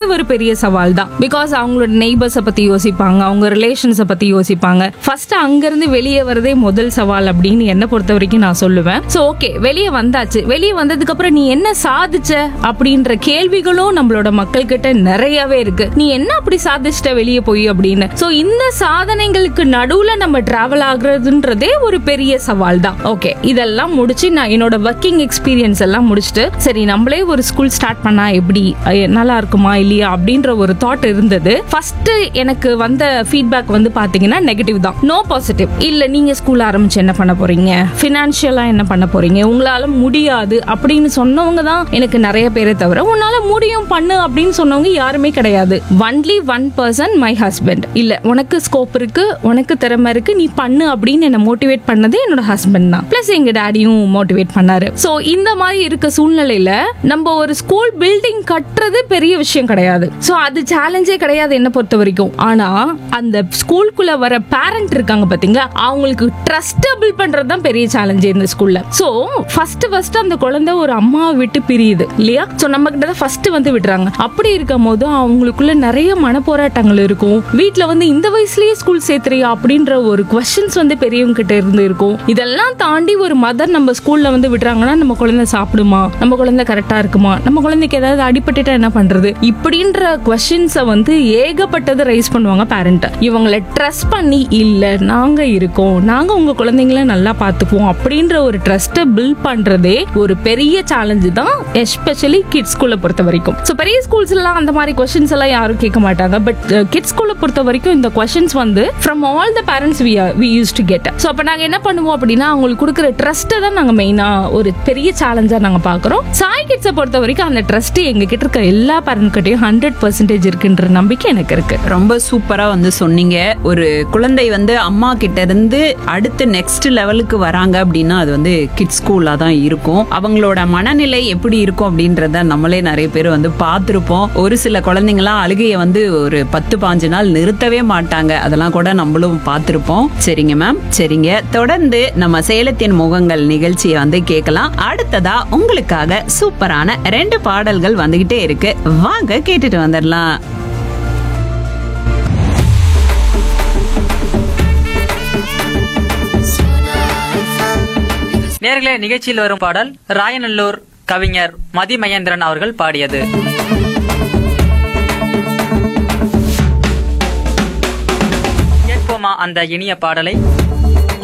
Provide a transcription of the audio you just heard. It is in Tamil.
ஒரு பெரிய சவால் தான் பிகாஸ் அவங்களோட நெய்பர்ஸை பத்தி யோசிப்பாங்க அவங்க ரிலேஷன்ஸை பத்தி யோசிப்பாங்க ஃபர்ஸ்ட் அங்கிருந்து வெளியே வரதே முதல் சவால் அப்படின்னு என்ன பொறுத்த வரைக்கும் நான் சொல்லுவேன் ஸோ ஓகே வெளியே வந்தாச்சு வெளியே வந்ததுக்கு அப்புறம் நீ என்ன சாதிச்ச அப்படின்ற கேள்விகளும் நம்மளோட மக்கள் கிட்ட நிறையவே இருக்கு நீ என்ன அப்படி சாதிச்சிட்ட வெளியே போய் அப்படின்னு ஸோ இந்த சாதனைகளுக்கு நடுவுல நம்ம டிராவல் ஆகுறதுன்றதே ஒரு பெரிய சவால் தான் ஓகே இதெல்லாம் முடிச்சு நான் என்னோட ஒர்க்கிங் எக்ஸ்பீரியன்ஸ் எல்லாம் முடிச்சுட்டு சரி நம்மளே ஒரு ஸ்கூல் ஸ்டார்ட் பண்ணா எப்படி அஹ் நல்லா இருக்குமா இல்லையா அப்படின்ற ஒரு தாட் இருந்தது ஃபர்ஸ்ட் எனக்கு வந்த ஃபீட்பேக் வந்து பாத்தீங்கன்னா நெகட்டிவ் தான் நோ பாசிட்டிவ் இல்ல நீங்க ஸ்கூல் ஆரம்பிச்சு என்ன பண்ண போறீங்க ஃபினான்ஷியலா என்ன பண்ண போறீங்க உங்களால முடியாது அப்படின்னு சொன்னவங்க தான் எனக்கு நிறைய பேரை தவிர உன்னால முடியும் பண்ணு அப்படின்னு சொன்னவங்க யாருமே கிடையாது only one person my husband இல்ல உனக்கு ஸ்கோப் இருக்கு உனக்கு திறமை இருக்கு நீ பண்ணு அப்படின்னு என்ன மோட்டிவேட் பண்ணது என்னோட ஹஸ்பண்ட் தான் பிளஸ் எங்க டேடியும் மோட்டிவேட் பண்ணாரு சோ இந்த மாதிரி இருக்க சூழ்நிலையில நம்ம ஒரு ஸ்கூல் பில்டிங் கட்டுறது பெரிய விஷயம் கிடையாது சோ அது சேலஞ்சே கிடையாது என்ன பொறுத்த வரைக்கும் ஆனா அந்த ஸ்கூலுக்குள்ள வர பேரண்ட் இருக்காங்க பாத்தீங்களா அவங்களுக்கு ட்ரஸ்ட் பில்ட் பண்றது தான் பெரிய சேலஞ்ச் இந்த ஸ்கூல்ல சோ ஃபர்ஸ்ட் ஃபர்ஸ்ட் அந்த குழந்தை ஒரு அம்மாவை விட்டு பிரியுது இல்லையா சோ நம்ம கிட்ட தான் ஃபர்ஸ்ட் வந்து விடுறாங்க அப்படி இருக்கும் போது அவங்களுக்குள்ள நிறைய மனப்போராட்டங்கள் இருக்கும் வீட்ல வந்து இந்த வயசுலயே ஸ்கூல் சேர்த்துறியா அப்படின்ற ஒரு கொஸ்டின்ஸ் வந்து பெரியவங்க கிட்ட இருந்து இருக்கும் இதெல்லாம் தாண்டி ஒரு மதர் நம்ம ஸ்கூல்ல வந்து விடுறாங்கன்னா நம்ம குழந்தை சாப்பிடுமா நம்ம குழந்தை கரெக்டா இருக்குமா நம்ம குழந்தைக்கு ஏதாவது அடிபட்டுட்டா என்ன பண்றது இப்படின்ற கொஸ்டின்ஸை வந்து ஏகப்பட்டது ரைஸ் பண்ணுவாங்க பேரண்ட் இவங்களை ட்ரஸ்ட் பண்ணி இல்ல நாங்க இருக்கோம் நாங்க உங்க குழந்தைங்கள நல்லா பாத்துக்குவோம் அப்படின்ற ஒரு ட்ரஸ்ட்டை பில்ட் பண்றதே ஒரு பெரிய சேலஞ்சு தான் எஸ்பெஷலி கிட்ஸ் ஸ்கூலை பொறுத்த வரைக்கும் ஸோ பெரிய ஸ்கூல்ஸ் எல்லாம் அந்த மாதிரி கொஸ்டின்ஸ் எல்லாம் யாரும் கேட்க மாட்டாங்க பட் கிட்ஸ் ஸ்கூலை பொறுத்த வரைக்கும் இந்த கொஸ்டின்ஸ் வந்து from all the parents we we use to get so அப்போ நாங்கள் என்ன பண்ணுவோம் அப்படின்னா அவங்களுக்கு கொடுக்குற ட்ரஸ்ட்டை தான் நாங்கள் மெயினாக ஒரு பெரிய சேலஞ்சாக நாங்கள் பார்க்குறோம் சாய் கிட்ஸை பொறுத்த வரைக்கும் அந்த ட்ரஸ்ட் எங்ககிட்ட இருக்க எல்லா பேரண்ட் கிட்டையும் ஹண்ட்ரட் பர்சன்டேஜ் இருக்குன்ற நம்பிக்கை எனக்கு இருக்கு ரொம்ப சூப்பரா வந்து சொன்னீங்க ஒரு குழந்தை வந்து அம்மா கிட்ட இருந்து அடுத்து நெக்ஸ்ட் லெவலுக்கு வராங்க அப்படின்னா அது வந்து கிட்ஸ் ஸ்கூலா தான் இருக்கும் அவங்களோட மனநிலை எப்படி இருக்கும் அப்படின்றத நம்மளே நிறைய பேர் வந்து பார்த்துருப்போம் ஒரு சில குழந்தைங்களாம் அழுகைய வந்து ஒரு பத்து பாஞ்சு நாள் நிறுத்தவே மாட்டாங்க அதெல்லாம் கூட நம்மளும் பார்த்துருப்போம் சரிங்க மேம் சரிங்க தொடர்ந்து நம்ம சேலத்தின் முகங்கள் நிகழ்ச்சியை வந்து கேட்கலாம் அடுத்ததா உங்களுக்காக சூப்பரான ரெண்டு பாடல்கள் வந்துகிட்டே இருக்கு வாங்க கேட்டுட்டு வந்துடலாம் நேர்களே நிகழ்ச்சியில் வரும் பாடல் ராயநல்லூர் கவிஞர் மதி மகேந்திரன் அவர்கள் பாடியது கேட்போமா அந்த இனிய பாடலை